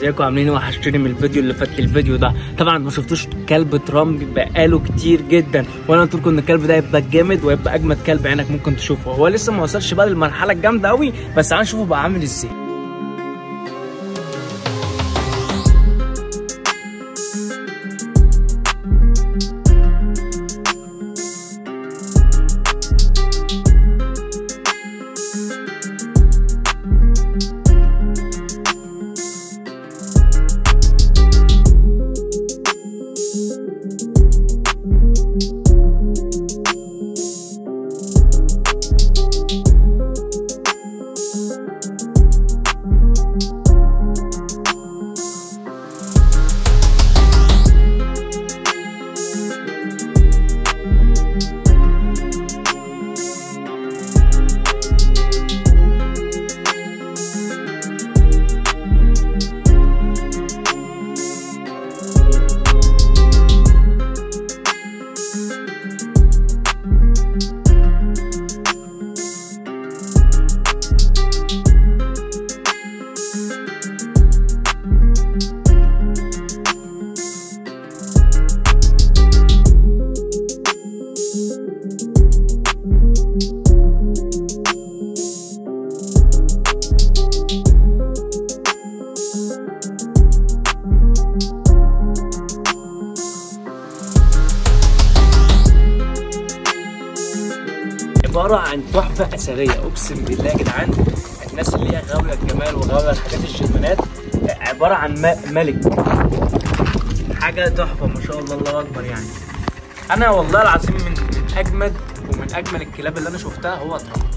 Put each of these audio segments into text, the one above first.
ازيكم عاملين ايه وحشتوني من الفيديو اللي فات الفيديو ده طبعا ما شفتوش كلب ترامب بقاله كتير جدا وانا قلت لكم ان الكلب ده يبقى جامد ويبقى اجمد كلب عينك ممكن تشوفه هو لسه ما وصلش بقى للمرحله الجامده قوي بس تعالوا نشوفه بقى عامل ازاي عباره عن تحفه اثريه اقسم بالله يا جدعان الناس اللي هي غاويه الجمال وغاويه الحاجات الجرمانات عباره عن م- ملك حاجه تحفه ما شاء الله الله اكبر يعني انا والله العظيم من من اجمد ومن اجمل الكلاب اللي انا شفتها هو ترامب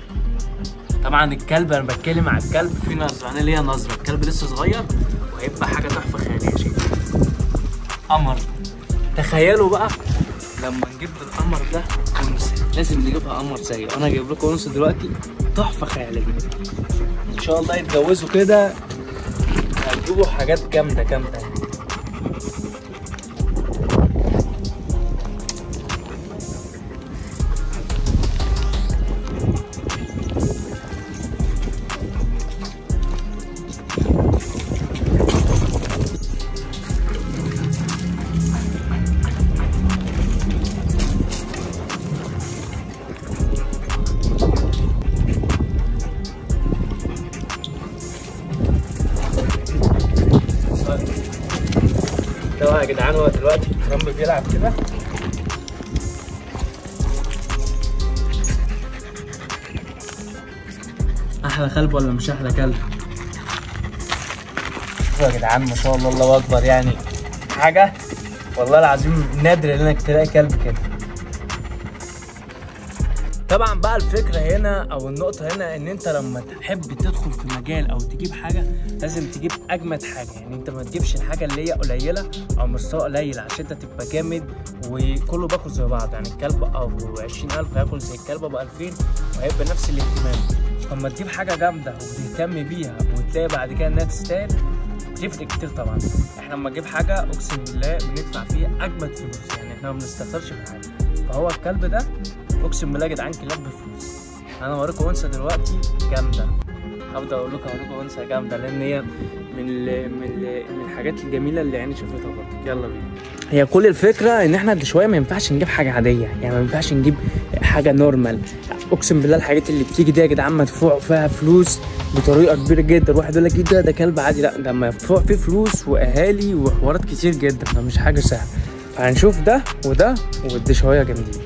طبعا الكلب انا بتكلم على الكلب في نظره انا ليا نظره الكلب لسه صغير وهيبقى حاجه تحفه خياليه شايف قمر تخيلوا بقى لما نجيب القمر ده انثى لازم نجيبها قمر زيه انا هجيب لكم انثى دلوقتي تحفه خياليه ان شاء الله يتجوزوا كده هتجيبوا حاجات جامده جامده ده بقى يا جدعان هو دلوقتي ترامب بيلعب كده احلى كلب ولا مش احلى كلب شوفوا يا جدعان ما شاء الله الله اكبر يعني حاجه والله العظيم نادر ان انك تلاقي كلب كده طبعا بقى الفكره هنا او النقطه هنا ان انت لما تحب تدخل في مجال او تجيب حاجه لازم تجيب اجمد حاجه يعني انت ما تجيبش الحاجه اللي هي قليله او مستوى قليل عشان انت تبقى جامد وكله باكل زي بعض يعني الكلب ابو 20000 هياكل زي الكلب ابو 2000 وهيبقى نفس الاهتمام لما تجيب حاجه جامده وتهتم بيها وتلاقي بعد كده انها تستاهل تفرق كتير طبعا احنا لما نجيب حاجه اقسم بالله بندفع فيها اجمد فلوس يعني احنا ما بنستخسرش في حاجه فهو الكلب ده اقسم بالله يا جدعان كلاب بفلوس انا اوريكم انثى دلوقتي جامده هبدا اقول لكم اوريكم انثى جامده لان هي من ال من ال من الحاجات الجميله اللي عيني شافتها برضه يلا بينا هي كل الفكره ان احنا شويه ما ينفعش نجيب حاجه عاديه يعني ما ينفعش نجيب حاجه نورمال اقسم بالله الحاجات اللي بتيجي دي يا جدعان مدفوع فيها فلوس بطريقه كبيره جدا واحد يقول لك ايه ده ده كلب عادي لا ده مدفوع فيه فلوس واهالي وحوارات كتير جدا فمش حاجه سهله فهنشوف ده وده ودي شويه جامدين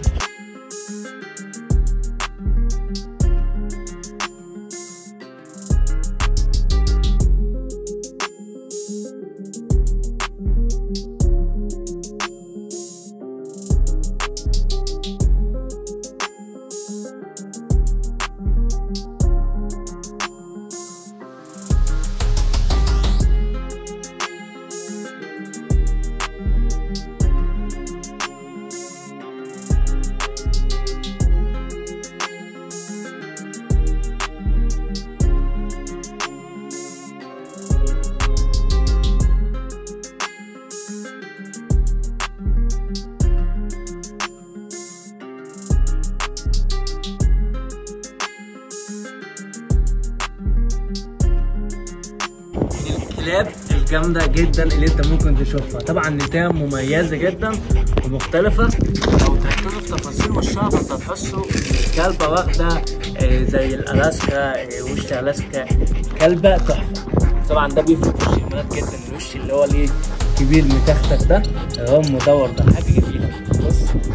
الكلاب جامده جدا اللي انت ممكن تشوفها طبعا النتايه مميزه جدا ومختلفه لو تركزوا في تفاصيل وشها فانت هتحسوا ان الكلبه واخده آه، زي الالاسكا آه، وش الاسكا كلبه تحفه طبعا ده بيفرق في الشيمانات جدا الوش اللي هو ليه كبير متختخ ده اللي هو المدور ده حاجه جميله بص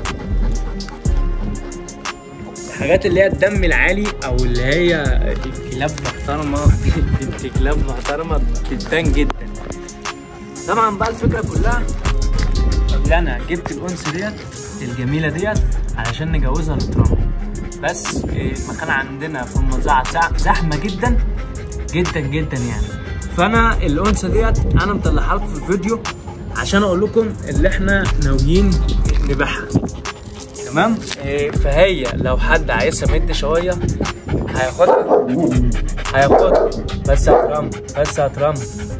الحاجات اللي هي الدم العالي او اللي هي الكلاب محترمه بنت كلاب محترمه بتبان جدا طبعا بقى الفكره كلها اللي انا جبت الانثى ديت الجميله ديت علشان نجوزها لترامب بس إيه، المكان عندنا في المزرعه زع- زحمه جدا جدا جدا يعني فانا الانثى ديت انا مطلعها لكم في الفيديو عشان اقول لكم اللي احنا ناويين نبيعها تمام إيه، فهي لو حد عايزها مد شويه هياخدها هياخدها بس يا ترامب بس يا ترامب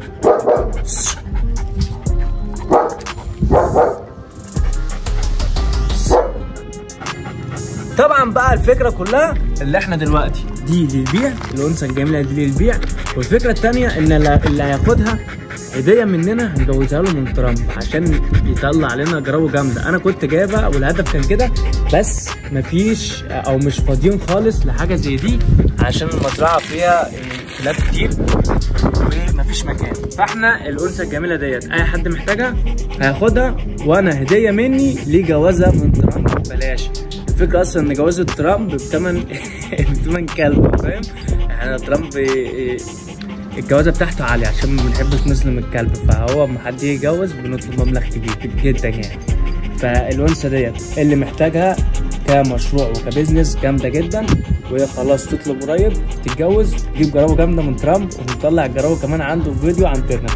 طبعا بقى الفكره كلها اللي احنا دلوقتي دي للبيع الانثى الجميله دي للبيع والفكره الثانيه ان اللي اللي هياخدها هديه مننا هنجوزها له من ترامب عشان يطلع علينا جراوه جامده انا كنت جايبها والهدف كان كده بس مفيش او مش فاضيين خالص لحاجه زي دي عشان المزرعه فيها كلاب كتير ومفيش مكان فاحنا الانثى الجميله ديت اي حد محتاجها هياخدها وانا هديه مني ليه جوازها من ترامب ببلاش الفكره اصلا ان جواز ترامب بثمن بثمن كلب فاهم يعني ترامب إيه، الجوازه بتاعته عاليه عشان ما بنحبش نظلم الكلب فهو لما حد يجي يتجوز بنطلب مبلغ كبير جدا يعني فالانثى ديت اللي محتاجها كمشروع وكبزنس جامده جدا وهي خلاص تطلب قريب تتجوز تجيب جراوه جامده من ترامب ونطلع الجراوه كمان عنده في فيديو عن ترنب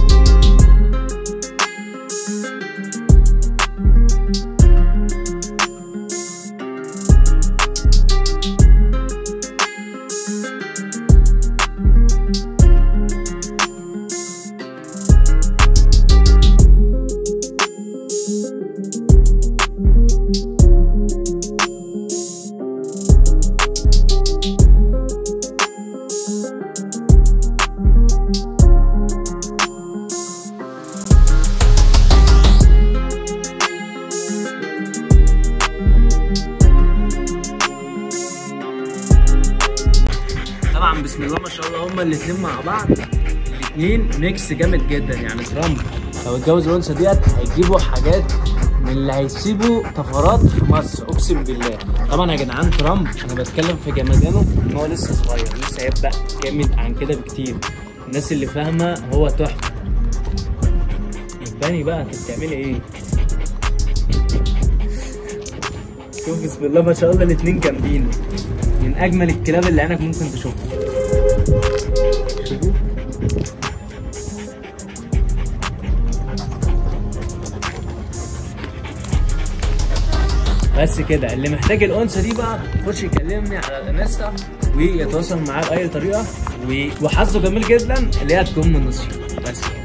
طبعا بسم الله ما شاء الله هما الاثنين مع بعض الاثنين ميكس جامد جدا يعني ترامب لو اتجوز الانثى ديت هيجيبوا حاجات من اللي هيسيبوا طفرات في مصر اقسم بالله طبعا يا جدعان ترامب انا بتكلم في جمدانه ان هو لسه صغير لسه هيبدا جامد عن كده بكتير الناس اللي فاهمه هو تحفه يباني بقى انت بتعملي ايه شوف بسم الله ما شاء الله الاثنين جامدين من اجمل الكلاب اللي عينك ممكن تشوفها شوفوا بس كده اللي محتاج الانثى دي بقى يخش يكلمني على الانستا ويتواصل معاه باي طريقه و- وحظه جميل جدا اللي هي تكون من نصفي بس كده